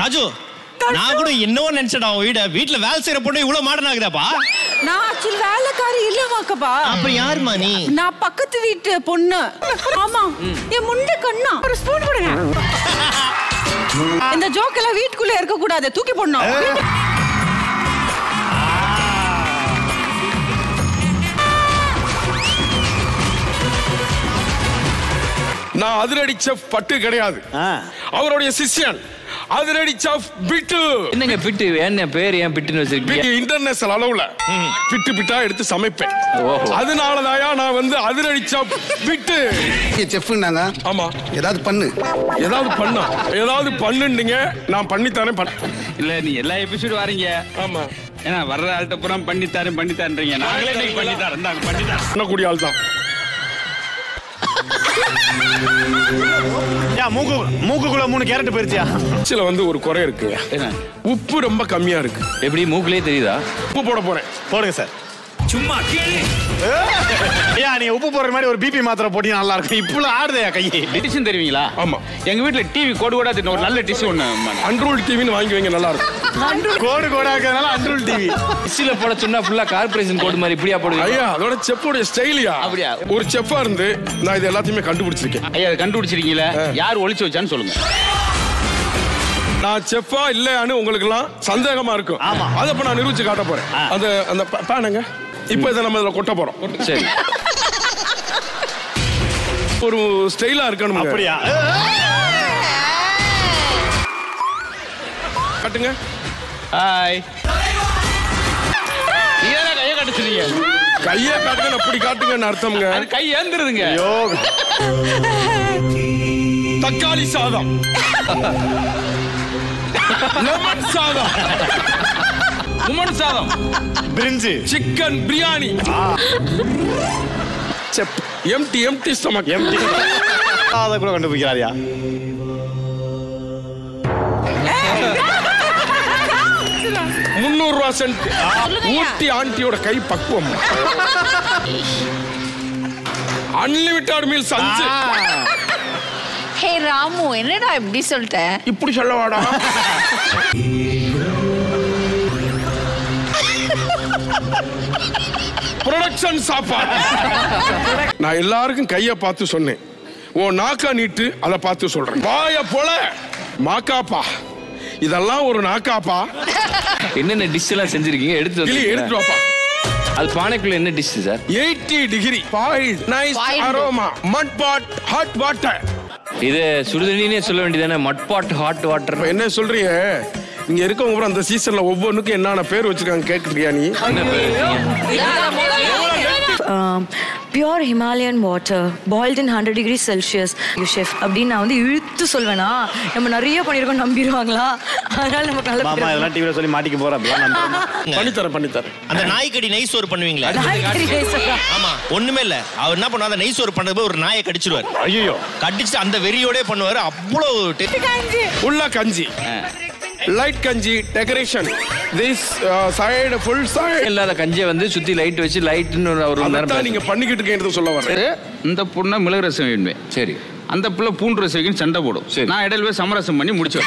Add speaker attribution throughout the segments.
Speaker 1: ராஜு நான் கூட என்னவோ நினைச்சடா உன் வீட வீட்டுல வேலை செய்யற பொண்ணு இவ்வளவு மாடர்ன் ஆகுதாப்பா
Speaker 2: நான் ஆக்சுவலி வேலைக்காரி இல்லமாக்கப்பா
Speaker 1: அப்ப யாருமா நீ
Speaker 2: நான் பக்கத்து வீட்டு பொண்ணு ஆமா என் முண்டை கண்ணா ஒரு ஸ்பூன் கொடுங்க இந்த ஜோக் எல்லாம் வீட்டுக்குள்ள இருக்க கூடாது தூக்கி போடணும்
Speaker 3: நான் அதிரடி செஃப் பட்டு கிடையாது அவருடைய சிஷ்யன் அதிரடி செஃப் பிட்டு
Speaker 4: என்னங்க பிட்டு என்ன பேர் ஏன் பிட்டுன்னு வச்சிருக்கீங்க
Speaker 3: பிட்டு இன்டர்நேஷனல் அளவுல பிட்டு பிட்டா எடுத்து சமைப்பேன்
Speaker 4: ஓஹோ.
Speaker 3: அதனாலதாயா நான் வந்து அதிரடி செஃப் பிட்டு
Speaker 5: செஃப்னாங்க
Speaker 3: ஆமா
Speaker 5: ஏதாவது பண்ணு
Speaker 3: ஏதாவது பண்ணா ஏதாவது பண்ணுன்னீங்க நான் பண்ணித்தானே பண்ண
Speaker 6: இல்ல நீ எல்லா எபிசோடு வாரீங்க
Speaker 3: ஆமா
Speaker 6: ஏன்னா வர்ற ஆள்கிட்ட பூரா பண்ணி தரேன் பண்ணி தரேன்றீங்க நாங்களே இன்னைக்கு பண்ணி தரேன் இந்தாங்க, பண்ணி தரேன்
Speaker 3: பண்ணக்கூடிய ஆள் தான்
Speaker 7: மூக்கு மூக்குக்குள்ள மூணு கேரட் போயிருச்சியா
Speaker 3: சில வந்து ஒரு குறை இருக்குங்க
Speaker 6: என்ன
Speaker 3: உப்பு ரொம்ப கம்மியா இருக்கு
Speaker 4: எப்படி மூக்குலயே தெரியுதா
Speaker 3: உப்பு போட போறேன்
Speaker 7: போடுங்க சார்
Speaker 6: சும்மா கேளு
Speaker 7: ஐயா நீ உப்பு போடுற மாதிரி ஒரு பிபி மாத்திரை போட்டீங்க நல்லா இருக்கும் இப்பல ஆடுதையா கை
Speaker 6: டிஷன் தெரியுங்களா
Speaker 3: ஆமா.
Speaker 6: எங்க வீட்ல டிவி கோடு கோடா தின்ன ஒரு நல்ல டிஷ் ஒண்ணு
Speaker 3: அன்ரூல் டிவின்னு வாங்கி வைங்க நல்லா இருக்கும்
Speaker 7: கோடு கோடா இருக்கிறதுனால அன்ரூல் டிவி
Speaker 4: மிக்சில போட சொன்னா ஃபுல்லா கார்பரேஷன் கோடு மாதிரி இப்படியா போடுவீங்க
Speaker 3: ஐயா அதோட செஃப்போட ஸ்டைலியா
Speaker 6: அப்படியா?
Speaker 3: ஒரு செஃப்பா இருந்து நான் இது எல்லாத்தையுமே கண்டுபிடிச்சிருக்கேன்
Speaker 6: ஐயா அதை கண்டுபிடிச்சிருக்கீங்களா யார் ஒளிச்சு வச்சான்னு சொல்லுங்க
Speaker 3: நான் செஃப்பா இல்லையான்னு உங்களுக்கு எல்லாம் சந்தேகமா இருக்கும்
Speaker 7: ஆமா.
Speaker 3: அதை இப்ப நான் நிரூபிச்சு காட்ட போறேன் அந்த அந்த ப- பேனுங்க இப்ப இதை நம்ம இதுல கொட்ட போறோம்
Speaker 4: சரி
Speaker 3: ஒரு ஸ்டைலா இருக்கணும்
Speaker 7: அப்படியா
Speaker 3: காட்டுங்க
Speaker 6: ஹாய் நீங்க கையை கட்டுச்சுறீங்க
Speaker 3: கையை காட்டுங்க அப்படி காட்டுங்கன்னு அர்த்தம்ங்க
Speaker 6: அது கை ஏந்துருதுங்க
Speaker 7: ஐயோ
Speaker 3: தக்காளி சாதம் லெமன் சாதம்
Speaker 6: உமன் சாதம்
Speaker 7: பிரிஞ்சு
Speaker 3: chicken biryani chef empty empty stomach
Speaker 7: empty அதை கூட கண்டுபிடிக்கிறாரியா
Speaker 3: முன்னூறு ரூபா சென்ட் ஊட்டி ஆண்டியோட கை பக்குவம் அன்லிமிட்டட் மீல்ஸ் அஞ்சு
Speaker 8: ஹே ராமு என்னடா இப்படி சொல்லிட்ட
Speaker 3: இப்படி சொல்ல வாடா ப்ரொடக்ஷன் சாப்பாடு நான் எல்லாருக்கும் கைய பார்த்து சொன்னேன் ஓ நாக்கா நீட்டு அதை பார்த்து சொல்றேன் வாய போல மாக்காப்பா இதெல்லாம் ஒரு நாக்காப்பா
Speaker 4: என்னென்ன டிஷ் எல்லாம் செஞ்சிருக்கீங்க எடுத்து
Speaker 3: கிளி
Speaker 4: வச்சிருக்கீங்களா?
Speaker 3: எடுத்து வாப்பா
Speaker 4: அது பானைக்குள்ள என்ன dish sir
Speaker 3: 80 degree boiled nice
Speaker 8: Boiled.
Speaker 3: Aroma mud pot hot water
Speaker 4: இது சுடுதண்ணினே சொல்ல வேண்டியதானே மட் பாட் ஹாட் வாட்டர்
Speaker 3: என்ன சொல்றீங்க இங்க இருக்கவங்க கூட அந்த சீசன்ல ஒவ்வொன்றுக்கும் என்னென்ன பேர் வச்சிருக்காங்க கேக்குறியா நீ
Speaker 4: என்ன பேர்
Speaker 9: pure Himalayan water boiled in hundred degree Celsius chef அப்படின்னு நான் வந்து இழுத்து சொல்வேனா நம்ம நிறைய பண்ணியிருக்கோம் நம்பிடுவாங்களா அதனால நமக்கு நல்ல
Speaker 7: மாமா
Speaker 9: பேர்
Speaker 7: இதெல்லாம் டிவில சொல்லி மாட்டிக்க போற அப்படிலாம் நம்புறேன்.
Speaker 3: பண்ணித்தரேன் பண்ணித்தரேன்
Speaker 1: அந்த நாய்க்கடி நெய் சோறு பண்ணுவீங்களா
Speaker 9: நாய்க்கறி பேசுறா.
Speaker 1: ஆமா ஒண்ணுமே இல்ல அவர் என்ன பண்ணுவார் அந்த நெய் சோறு பண்றது போய் ஒரு நாயை கடிச்சிருவார்
Speaker 7: ஐயோ
Speaker 1: கடிச்சு அந்த வெறியோட பண்ணுவாரு அவ்வளவு taste.
Speaker 3: உள்ள கஞ்சி லைட் கஞ்சி decoration this side full side
Speaker 4: இல்லாத கஞ்சியை வந்து சுத்தி லைட் வச்சு லைட்னு ஒரு ஒரு மணி நேரம்
Speaker 3: அதான் நீங்க பண்ணிக்கிட்டு இருக்கேன் சொல்ல வரேன்
Speaker 6: இந்த பொண்ணை மிளகு ரசம் வேணுவேன்
Speaker 4: சரி
Speaker 6: அந்த புள்ள பூண்டு ரசம் வைக்கணும் சண்டை போடும்
Speaker 4: சரி.
Speaker 6: நான் இடையில போய் சமரசம் பண்ணி முடிச்சு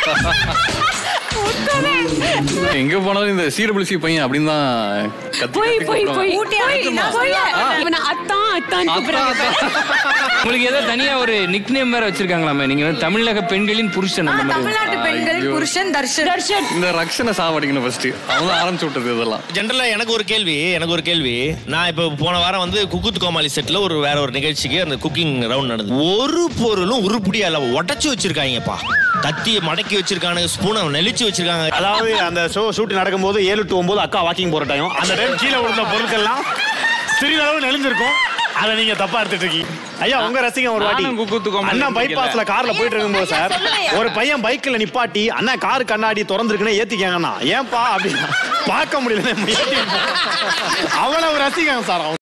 Speaker 10: எங்க போனாலும் இந்த சீரபிளிசி பையன் அப்படின்னு தான்
Speaker 2: போய் போய் போய் போய் இவனை அத்தான் அத்தான் கூப்பிடுறாங்க
Speaker 4: உங்களுக்கு ஏதோ தனியா ஒரு நிக் நேம் வேற வச்சிருக்காங்களாமே நீங்க வந்து தமிழக பெண்களின் புருஷன் அந்த மாதிரி
Speaker 9: தமிழ்நாட்டு பெண்கள் புருஷன் தர்ஷன் தர்ஷன்
Speaker 10: இந்த ரக்ஷனை சாவடிக்கணும் ஃபர்ஸ்ட் அவன் தான் ஆரம்பிச்சு விட்டது இதெல்லாம்
Speaker 1: ஜென்ரலா எனக்கு ஒரு கேள்வி எனக்கு ஒரு கேள்வி நான் இப்ப போன வாரம் வந்து குக்குத் கோமாளி செட்ல ஒரு வேற ஒரு நிகழ்ச்சிக்கு அந்த குக்கிங் ரவுண்ட் நடந்தது ஒரு பொருளும் உருப்படியா இல்ல உடைச்சு வச்சிருக்காங்கப்பா கத்தியை மடக்கி வச்சிருக்காங்க ஸ்பூனை நெளிச்சு வச்சிருக்காங்க
Speaker 7: அதாவது அந்த ஷோ ஷூட் நடக்கும்போது ஏழு டு ஒன்பது அக்கா வாக்கிங் போற டைம் அந்த டைம் கீழே விழுந்த பொருட்கள்லாம் சிறிதளவு நெளிஞ்சிருக்கும் அதை நீங்க தப்பா எடுத்துட்டு இருக்கீங்க ஐயா உங்க ரசிகம் ஒரு வாட்டி
Speaker 6: நானும் குக்கூத்து கோமாளி
Speaker 7: அண்ணா
Speaker 6: பிடிக்கல.
Speaker 7: பைபாஸ்ல கார்ல போயிட்டு இருக்கும்போது சார் ஒரு பையன் பைக்ல நிப்பாட்டி அண்ணா கார் கண்ணாடி திறந்துருக்குன்னு ஏத்திக்கங்கண்ணா ஏன்பா அப்படின்னா பார்க்க முடியல அவ்வளவு ரசிகம் சார் அவன்